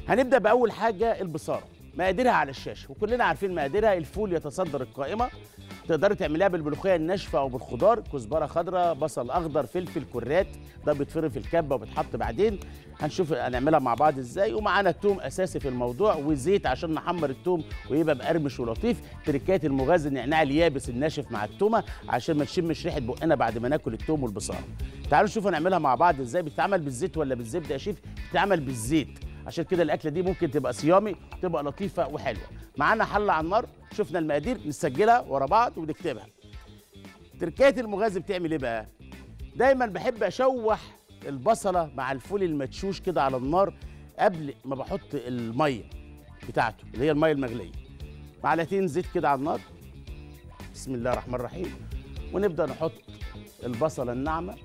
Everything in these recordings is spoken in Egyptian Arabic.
هنبدا باول حاجه البصاره مقاديرها على الشاشه وكلنا عارفين مقاديرها الفول يتصدر القائمه تقدري تعمليها بالملوخيه الناشفه او بالخضار كزبره خضراء بصل اخضر فلفل كرات ده بيتفرم في الكبه وبيتحط بعدين هنشوف هنعملها مع بعض ازاي ومعانا توم اساسي في الموضوع وزيت عشان نحمر التوم ويبقى مقرمش ولطيف تركات المغاز النعناع اليابس الناشف مع التومه عشان ما نشمش ريحه بقنا بعد ما ناكل التوم والبصاره تعالوا نشوف هنعملها مع بعض ازاي بتتعمل بالزيت ولا بالزبده يا شيف بتتعمل بالزيت عشان كده الاكله دي ممكن تبقى صيامي تبقى لطيفه وحلوه معانا حله على النار شفنا المقادير نسجلها ورا بعض ونكتبها تركات المغاز بتعمل ايه بقى دايما بحب اشوح البصله مع الفول المدشوش كده على النار قبل ما بحط الميه بتاعته اللي هي الميه المغليه معلقتين زيت كده على النار بسم الله الرحمن الرحيم ونبدا نحط البصله الناعمه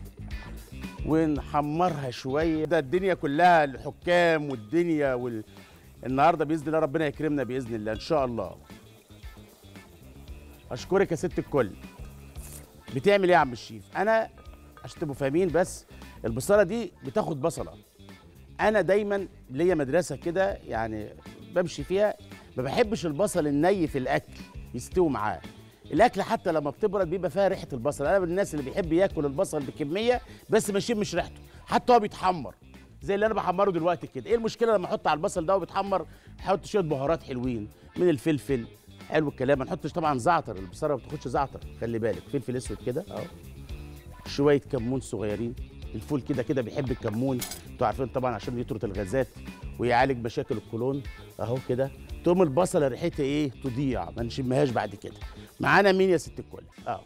ونحمرها شويه ده الدنيا كلها الحكام والدنيا وال... النهارده باذن الله ربنا يكرمنا باذن الله ان شاء الله اشكرك يا ست الكل بتعمل ايه يا عم الشيف انا عشان تبقوا فاهمين بس البصله دي بتاخد بصله انا دايما ليا مدرسه كده يعني بمشي فيها ما بحبش البصل الني في الاكل يستوي معاه الاكل حتى لما بتبرد بيبقى فيها ريحه البصل انا من الناس اللي بيحب ياكل البصل بكميه بس ما يشمش ريحته حتى هو بيتحمر زي اللي انا بحمره دلوقتي كده ايه المشكله لما احط على البصل ده وبيتحمر احط شويه بهارات حلوين من الفلفل حلو الكلام ما نحطش طبعا زعتر البصله ما بتاخدش زعتر خلي بالك فلفل اسود كده اهو شويه كمون صغيرين الفول كده كده بيحب الكمون انتوا عارفين طبعا عشان يطرد الغازات ويعالج مشاكل القولون اهو كده تقوم البصله ريحتها ايه تضيع ما نشمهاش بعد كده معانا مين يا ست الكل اهو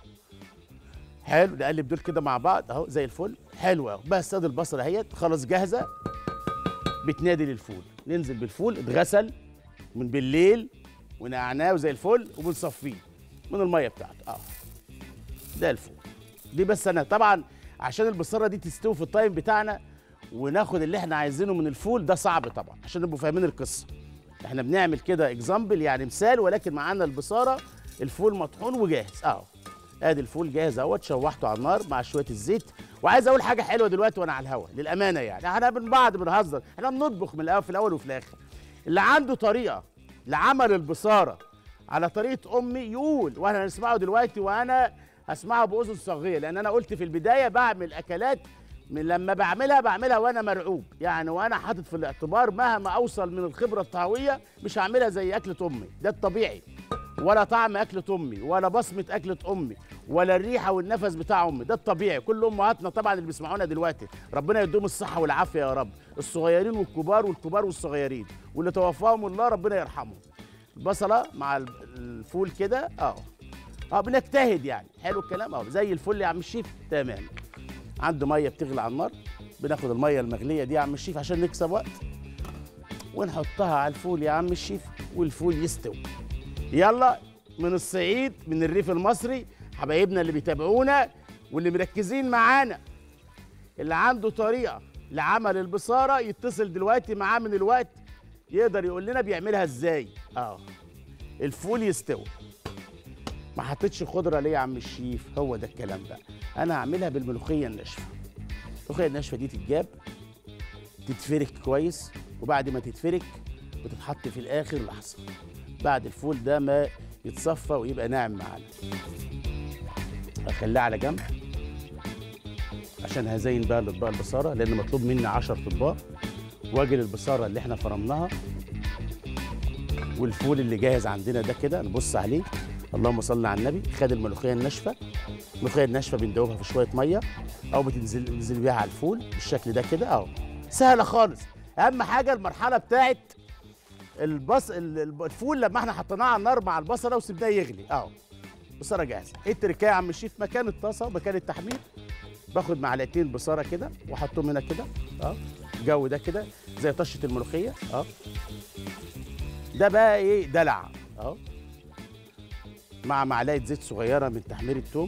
حلو نقلب دول كده مع بعض اهو زي الفل حلو اهو بس ادي البصله اهيت خلاص جاهزه بتنادي للفول ننزل بالفول اتغسل من بالليل ونقعناه زي الفل وبنصفيه من الميه بتاعته اه ده الفول دي بس انا طبعا عشان البصاره دي تستوي في التايم بتاعنا وناخد اللي احنا عايزينه من الفول ده صعب طبعا عشان نبقوا فاهمين القصه احنا بنعمل كده اكزامبل يعني مثال ولكن معانا البصاره الفول مطحون وجاهز اهو ادي الفول جاهز اهوت شوحته على النار مع شويه الزيت وعايز اقول حاجه حلوه دلوقتي وانا على الهوا للامانه يعني احنا من بعض بنهزر احنا بنطبخ من الاول في الاول وفي الاخر اللي عنده طريقه لعمل البصاره على طريقه امي يقول وانا هنسمعه دلوقتي وانا هسمعه باذن صاغيه لان انا قلت في البدايه بعمل اكلات من لما بعملها بعملها وانا مرعوب يعني وانا حاطط في الاعتبار مهما اوصل من الخبره الطهويه مش هعملها زي اكله امي ده الطبيعي ولا طعم اكله امي ولا بصمه اكله امي ولا الريحه والنفس بتاع امي ده الطبيعي كل امهاتنا طبعا اللي بيسمعونا دلوقتي ربنا يديهم الصحه والعافيه يا رب الصغيرين والكبار والكبار والصغيرين واللي توفاهم الله ربنا يرحمهم البصله مع الفول كده اه اه بنجتهد يعني حلو الكلام اه زي الفل يا عم الشيف تمام عنده ميه بتغلي على النار بناخد الميه المغليه دي يا عم الشيف عشان نكسب وقت ونحطها على الفول يا عم الشيف والفول يستوي يلا من الصعيد من الريف المصري حبايبنا اللي بيتابعونا واللي مركزين معانا اللي عنده طريقه لعمل البصاره يتصل دلوقتي معاه من الوقت يقدر يقول لنا بيعملها ازاي اه الفول يستوي ما حطيتش خضره ليه يا عم الشيف هو ده الكلام بقى انا هعملها بالملوخيه الناشفه الملوخيه الناشفه دي تتجاب تتفرك كويس وبعد ما تتفرك بتتحط في الاخر لحظه بعد الفول ده ما يتصفى ويبقى ناعم معانا اخليها على جنب عشان هزين بقى الاطباق البصاره لان مطلوب مني 10 اطباق واجي للبصاره اللي احنا فرمناها والفول اللي جاهز عندنا ده كده نبص عليه اللهم صل على النبي خد الملوخيه الناشفه الملوخيه الناشفه بندوبها في شويه ميه او بتنزل بننزل بيها على الفول بالشكل ده كده اهو سهله خالص اهم حاجه المرحله بتاعت البص ال- ال- الفول لما احنا حطيناه على النار مع البصله وسبناه يغلي اهو بصاره جاهزه ايه التركايه يا عم الشيف مكان الطاسه ومكان التحمير باخد معلقتين بصاره كده واحطهم هنا كده اه الجو ده كده زي طشه الملوخيه اه ده بقى ايه دلع اهو مع معلقه زيت صغيره من تحمير التوم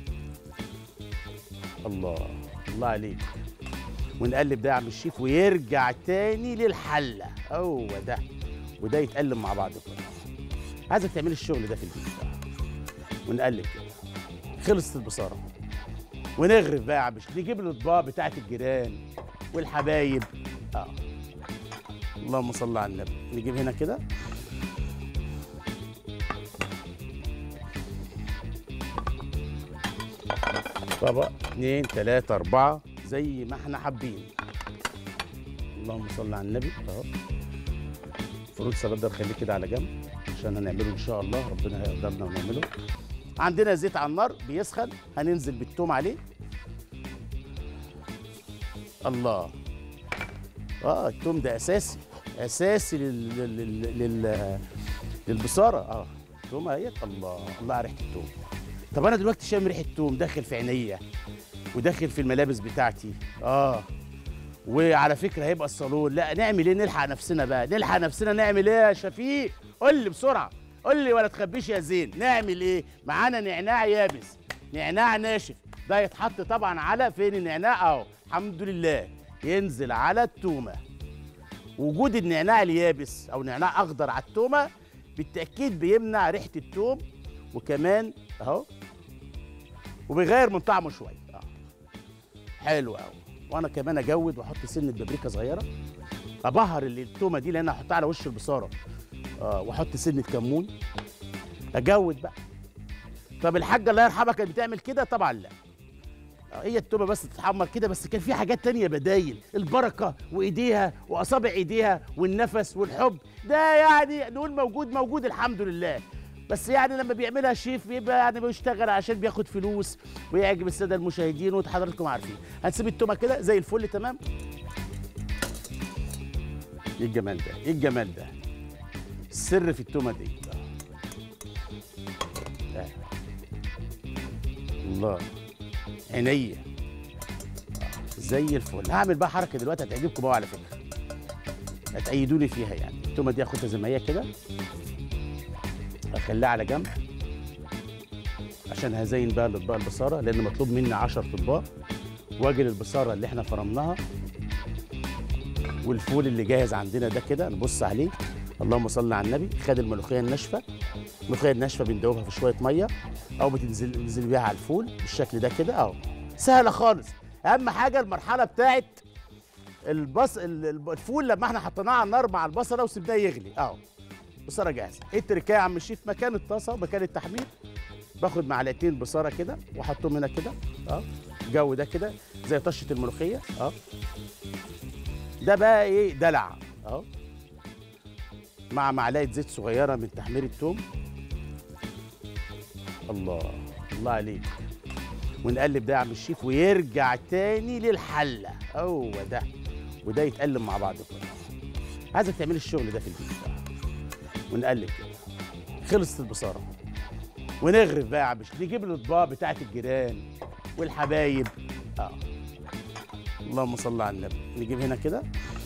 الله الله عليك ونقلب ده يا عم الشيف ويرجع تاني للحله هو ده وده يتقلب مع بعض كله عايزك تعملي الشغل ده في البيت ونقلب كده خلصت البصاره ونغرف بقى يا عم الشيف نجيب الاطباق بتاعت الجيران والحبايب اه اللهم صل على النبي نجيب هنا كده طبق اتنين تلاتة أربعة زي ما احنا حابين اللهم صل على النبي اهو فروت سلاد ده نخليه كده على جنب عشان هنعمله ان شاء الله ربنا هيقدرنا ونعمله عندنا زيت على النار بيسخن هننزل بالثوم عليه الله اه الثوم ده اساسي اساسي لل لل لل للبصاره اه الثوم اهيت الله الله على ريحه الثوم طب انا دلوقتي شامم ريحه الثوم داخل في عينيا وداخل في الملابس بتاعتي اه وعلى فكره هيبقى الصالون لا نعمل ايه نلحق نفسنا بقى نلحق نفسنا نعمل ايه يا شفيق قول لي بسرعه قول لي ولا تخبيش يا زين نعمل ايه معانا نعناع يابس نعناع ناشف ده يتحط طبعا على فين النعناع اهو الحمد لله ينزل على التومه وجود النعناع اليابس او نعناع اخضر على التومه بالتاكيد بيمنع ريحه التوم وكمان اهو وبيغير من طعمه شويه اه حلو قوي وانا كمان اجود واحط سنه بابريكا صغيره ابهر اللي التومه دي لان احطها على وش البصاره اه واحط سنه كمون اجود بقى طب الحاجه الله يرحمها كانت بتعمل كده طبعا لا آه، هي التومه بس تتحمر كده بس كان في حاجات تانية بدايل البركه وايديها واصابع ايديها والنفس والحب ده يعني نقول موجود موجود الحمد لله بس يعني لما بيعملها شيف بيبقى يعني بيشتغل عشان بياخد فلوس ويعجب الساده المشاهدين وانتوا حضراتكم عارفين هنسيب التومه كده زي الفل تمام ايه الجمال ده ايه الجمال ده السر في التومه دي آه. الله عينيا آه، زي الفل هعمل بقى حركه دلوقتي هتعجبكم بقى على فكره هتأيدوني فيها يعني التومه دي اخدها زي ما هي كده اخليها على جنب عشان هزين بقى الاطباق البصاره لان مطلوب مني 10 اطباق واجي للبصاره اللي احنا فرمناها والفول اللي جاهز عندنا ده كده نبص عليه اللهم صل على النبي خد الملوخيه الناشفه الملوخيه الناشفه بندوبها في شويه ميه او بتنزل تنزل بيها على الفول بالشكل ده كده اهو سهله خالص اهم حاجه المرحله بتاعت البص ال- ال- الفول لما احنا حطيناه على النار مع البصله وسبناه يغلي اهو بصاره جاهزه ايه التركايه يا عم الشيف مكان الطاسه ومكان التحمير باخد معلقتين بصاره كده واحطهم هنا كده اه الجو ده كده زي طشه الملوخيه اه ده بقى ايه دلع اهو مع معلقه زيت صغيره من تحمير التوم الله الله عليك ونقلب ده يا عم الشيف ويرجع تاني للحله هو ده وده يتقلب مع بعض كله عايزك تعملي الشغل ده في البيت آه. ونقلب كده خلصت البصاره ونغرف بقى يا عم الشيف نجيب الاطباق بتاعت الجيران والحبايب اه اللهم صل على النبي نجيب هنا كده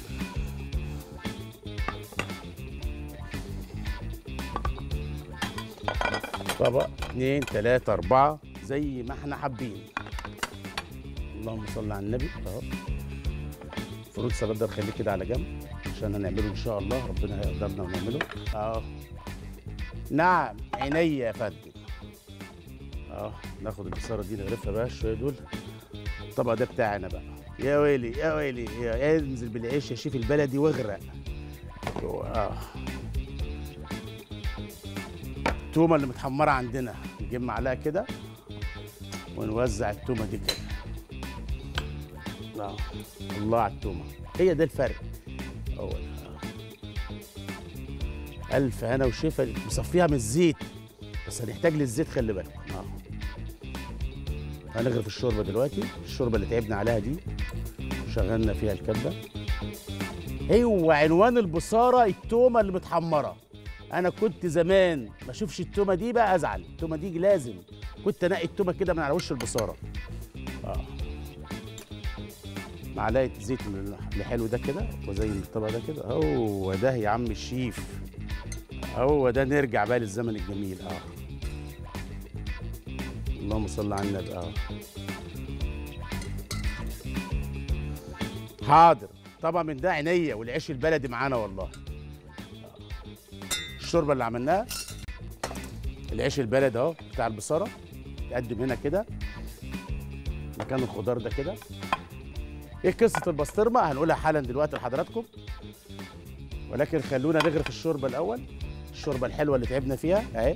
طبق اتنين تلاتة أربعة زي ما احنا حابين اللهم صل على النبي اهو فروت سلاد ده نخليه كده على جنب عشان هنعمله ان شاء الله ربنا هيقدرنا ونعمله اهو نعم عينيا يا فندم اه ناخد البصاره دي نغرفها بقى شويه دول الطبق ده بتاعي انا بقى يا ويلي يا ويلي يا انزل بالعيش يا شيف البلدي واغرق اه التومه اللي متحمره عندنا نجيب معلقه كده ونوزع التومه دي كده آه. الله على التومه هي ده الفرق اول الف هنا وشفا مصفيها من الزيت بس هنحتاج للزيت خلي بالكم اه هنغرف الشوربه دلوقتي الشوربه اللي تعبنا عليها دي شغلنا فيها الكبه هو عنوان البصاره التومه اللي متحمره انا كنت زمان ما اشوفش التومه دي بقى ازعل التومه دي لازم كنت انقي التومه كده من على وش البصاره اه معلقه زيت من الحلو ده كده وزين الطبق ده كده هو ده يا عم الشيف هو ده نرجع بقى للزمن الجميل اه اللهم صل على النبي اه حاضر طبعا من ده عينيا والعيش البلدي معانا والله الشوربه اللي عملناها العيش البلدي اهو بتاع البصاره يقدم هنا كده مكان الخضار ده كده ايه قصه البسطرمه هنقولها حالا دلوقتي لحضراتكم ولكن خلونا نغرف الشوربه الاول الشوربه الحلوه اللي تعبنا فيها اهي